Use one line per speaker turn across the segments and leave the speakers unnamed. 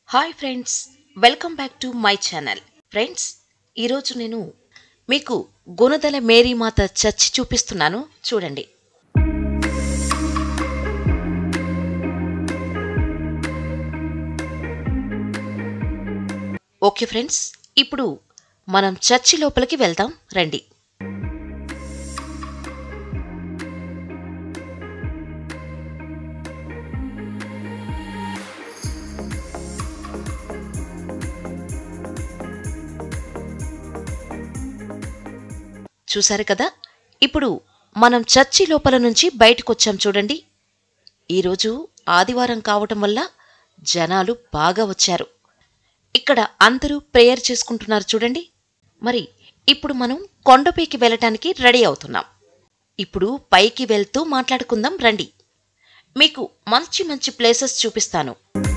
hi friends welcome back to my channel friends ఈరోజు నేను మీకు గుణదల మేరీమాత చర్చ్ చూపిస్తున్నాను చూడండి ఓకే ఫ్రెండ్స్ ఇప్పుడు మనం చర్చి లోపలికి వెళ్దాం రండి చూశారు కదా ఇప్పుడు మనం చర్చి లోపల నుంచి బయటకు వచ్చాం చూడండి ఈరోజు ఆదివారం కావటం వల్ల జనాలు బాగా వచ్చారు ఇక్కడ అందరూ ప్రేయర్ చేసుకుంటున్నారు చూడండి మరి ఇప్పుడు మనం కొండపైకి వెళ్ళటానికి రెడీ అవుతున్నాం ఇప్పుడు పైకి వెళ్తూ మాట్లాడుకుందాం రండి మీకు మంచి మంచి ప్లేసెస్ చూపిస్తాను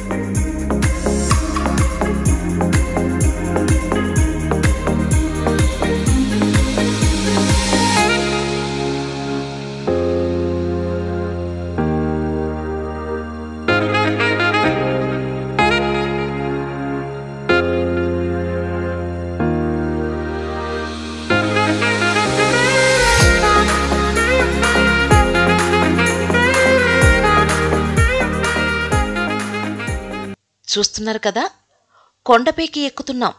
చూస్తున్నారు కదా కొండపైకి ఎక్కుతున్నాం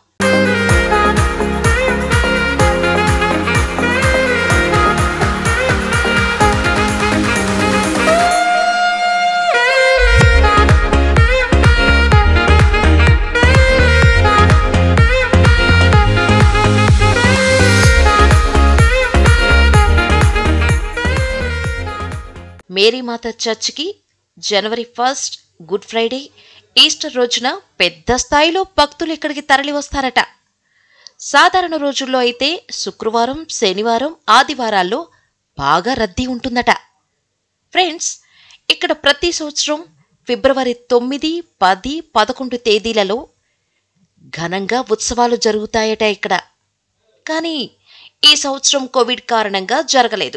మేరీమాత చర్చ్కి జనవరి ఫస్ట్ గుడ్ ఫ్రైడే ఈస్టర్ రోజున పెద్ద స్థాయిలో భక్తులు ఇక్కడికి తరలి వస్తారట సాధారణ రోజుల్లో అయితే శుక్రవారం శనివారం ఆదివారాల్లో బాగా రద్దీ ఉంటుందట ఫ్రెండ్స్ ఇక్కడ ప్రతి సంవత్సరం ఫిబ్రవరి తొమ్మిది పది పదకొండు తేదీలలో ఘనంగా ఉత్సవాలు జరుగుతాయట ఇక్కడ కానీ ఈ సంవత్సరం కోవిడ్ కారణంగా జరగలేదు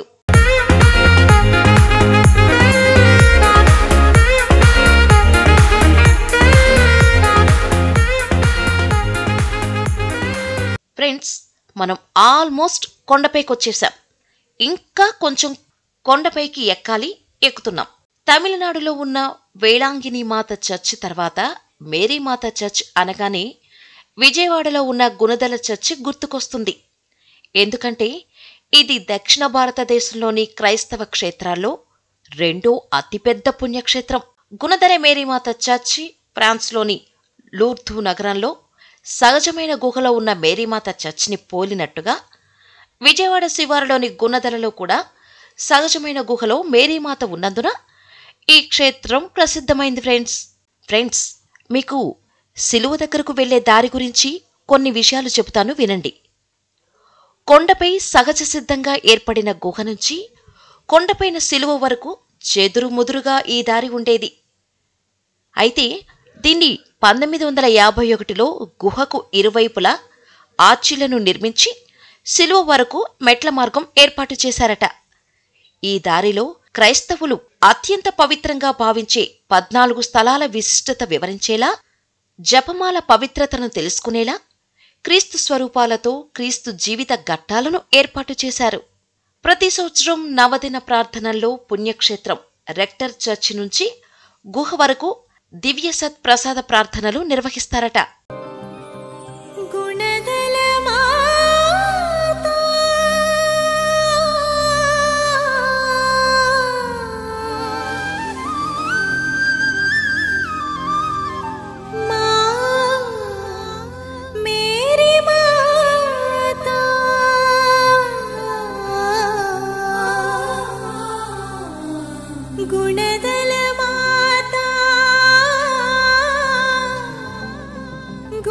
ఫ్రెండ్స్ మనం ఆల్మోస్ట్ కొండపైకి వచ్చేసాం ఇంకా కొంచెం కొండపైకి ఎక్కాలి ఎక్కుతున్నాం తమిళనాడులో ఉన్న వేళాంగిని మాత చర్చ్ తర్వాత మేరీమాత చర్చ్ అనగానే విజయవాడలో ఉన్న గుణదల చర్చ్ గుర్తుకొస్తుంది ఎందుకంటే ఇది దక్షిణ భారతదేశంలోని క్రైస్తవ క్షేత్రాల్లో రెండో అతిపెద్ద పుణ్యక్షేత్రం గుణదల మేరీమాత చర్చి ఫ్రాన్స్లోని లూర్ధు నగరంలో సహజమైన గుహలో ఉన్న మేరీమాత చర్చిని పోలినట్టుగా విజయవాడ శివారులోని గుణదలలో కూడా సహజమైన గుహలో మేరీమాత ఉన్నందున ఈ క్షేత్రం ప్రసిద్ధమైంది ఫ్రెండ్స్ ఫ్రెండ్స్ మీకు సిలువ దగ్గరకు వెళ్లే దారి గురించి కొన్ని విషయాలు చెబుతాను వినండి కొండపై సహజ సిద్ధంగా ఏర్పడిన గుహ నుంచి కొండపైన సిలువ వరకు చెదురు ముదురుగా ఈ దారి ఉండేది అయితే దీన్ని పంతొమ్మిది వందల యాభై ఒకటిలో గుహకు ఇరువైపులా ఆర్చిలను నిర్మించి సిలువ వరకు మెట్ల మార్గం ఏర్పాటు చేశారట ఈ దారిలో క్రైస్తవులు అత్యంత పవిత్రంగా భావించే పద్నాలుగు స్థలాల విశిష్టత వివరించేలా జపమాల పవిత్రతను తెలుసుకునేలా క్రీస్తు స్వరూపాలతో క్రీస్తు జీవిత ఘట్టాలను ఏర్పాటు చేశారు ప్రతి సంవత్సరం నవదిన ప్రార్థనల్లో పుణ్యక్షేత్రం రెక్టర్ చర్చి నుంచి గుహ వరకు దివ్య సత్ ప్రసాద ప్రార్థనలు నిర్వహిస్తారట
గుణదల మాత మా మేరీ మాత గుణదల మాత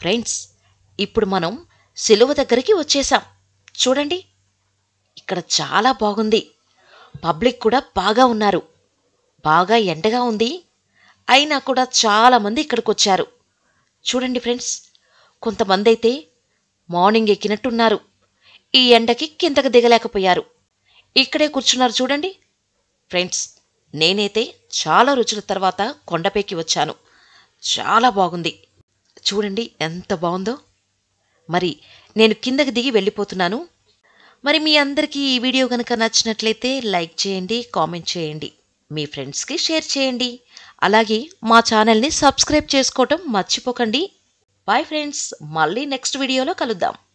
ఫ్రెండ్స్ ఇప్పుడు మనం సెలువ దగ్గరికి వచ్చేసాం చూడండి ఇక్కడ చాలా బాగుంది పబ్లిక్ కూడా బాగా ఉన్నారు బాగా ఎండగా ఉంది అయినా కూడా చాలామంది ఇక్కడికి వచ్చారు చూడండి ఫ్రెండ్స్ కొంతమంది అయితే మార్నింగ్ ఎక్కినట్టున్నారు ఈ ఎండకి కిందకి దిగలేకపోయారు ఇక్కడే కూర్చున్నారు చూడండి ఫ్రెండ్స్ నేనైతే చాలా రోజుల తర్వాత కొండపైకి వచ్చాను చాలా బాగుంది చూడండి ఎంత బాగుందో మరి నేను కిందకి దిగి వెళ్ళిపోతున్నాను మరి మీ అందరికీ ఈ వీడియో కనుక నచ్చినట్లయితే లైక్ చేయండి కామెంట్ చేయండి మీ ఫ్రెండ్స్కి షేర్ చేయండి అలాగే మా ఛానల్ని సబ్స్క్రైబ్ చేసుకోవటం మర్చిపోకండి బాయ్ ఫ్రెండ్స్ మళ్ళీ నెక్స్ట్ వీడియోలో కలుద్దాం